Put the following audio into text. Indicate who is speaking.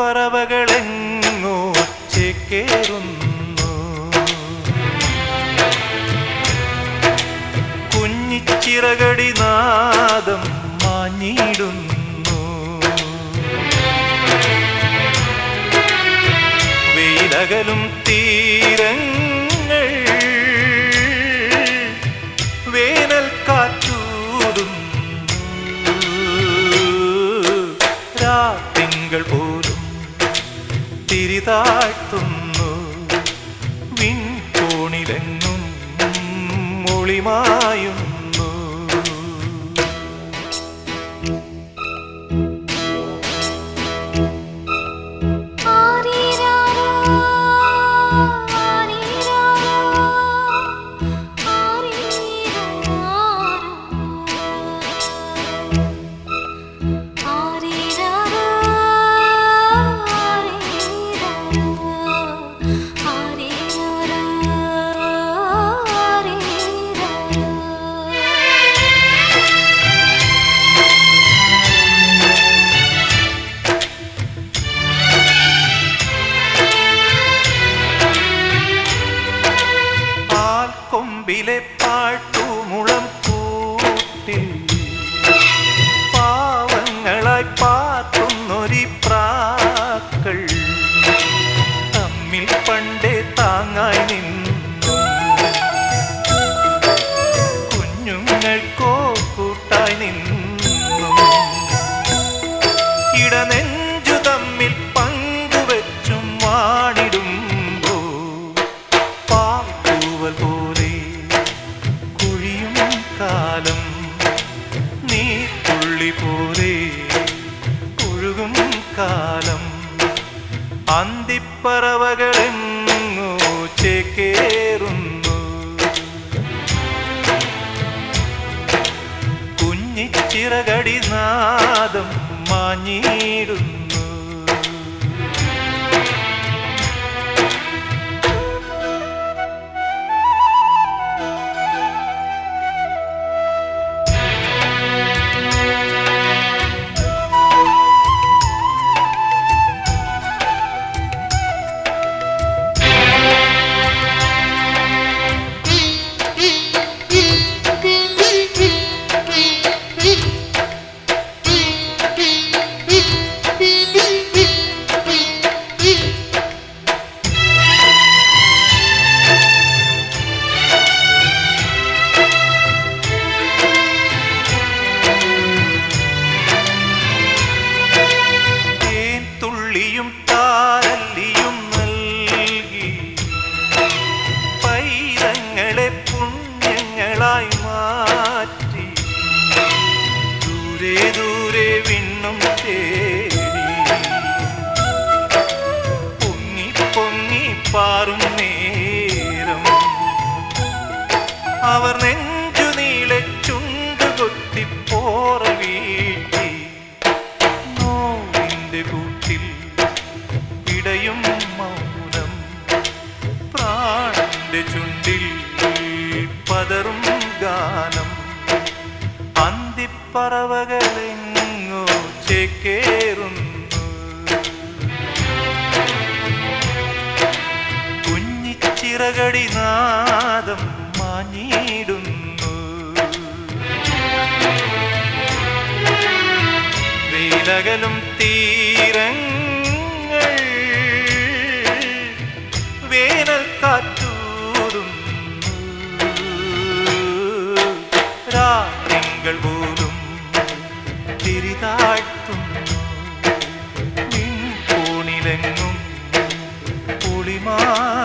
Speaker 1: അന്തിപ്പറവകളെങ്ങോ ചേക്കേറുന്നു കുഞ്ഞിച്ചിറകടി നാദം മാഞ്ഞിടുന്നു വെയിലകലും തീരങ്ങൾ വേനൽ കാറ്റൂടുന്നു രാത്തിങ്കൾ പോലും തിരിതാഴ്ത്തുന്നു വിൺകോണിലെങ്ങും മൊളിമായുന്നു
Speaker 2: ആരീരാരോ ആരീരാരോ ആരീരാരോ ആരീരാരോ ആരീരാരോ ആരീരാരോ
Speaker 1: പാൽക്കൊമ്പിലെ പാട്ടുമുളം കൂട്ടിൽ പാവങ്ങളായി പാത്തുന്നൊരി പ്രാക്കൾ തമ്മിൽ പണ്ടേ താങ്ങായി നിന്നു കുഞ്ഞുങ്ങൾക്കോ കൂട്ടായി നിന്നു ഇടനെഞ്ചു തമ്മിൽ പങ്കുവെച്ചും വാണിടുമ്പോ പാക്കൂവൽ പോലെ കുഴിയും കാലം നീർത്തുള്ളി പോലെ ഒഴുകും കാലം അന്തിപ്പറവകളെങ്ങോ ചേക്കേറുന്നു കുഞ്ഞിച്ചിറകടി നാദം മാഞ്ഞിടുന്നു തേൻ തുള്ളിയും താരല്ലിയും നൽകി പൈതങ്ങളെ പുണ്യങ്ങളായി മാറ്റി ദൂരെ ദൂരെ വിണ്ണും തേടി പൊങ്ങി പൊങ്ങി പാറും നേരം അവർ നെഞ്ചു നീളെ ചുണ്ടുകൊത്തി പോറ വീട്ടി നോവിന്റെ കൂട്ടിൽ ഇടയും മൗനം പ്രാണന്റെ ചുണ്ടിൽ പതറും ഗാനം അന്തിപ്പറവകളെങ്ങോ ചേക്കേറുന്നു കുഞ്ഞിച്ചിറകടി നാദം മാഞ്ഞിടുന്നു വെയിലകലും തീരങ്ങൾ വേനൽ കാറ്റൂടുന്നു രാത്രിങ്കൾ പോലും തിരിതാഴ്ത്തുന്നു നിൻ കോണിലെങ്ങും പൊളിമാ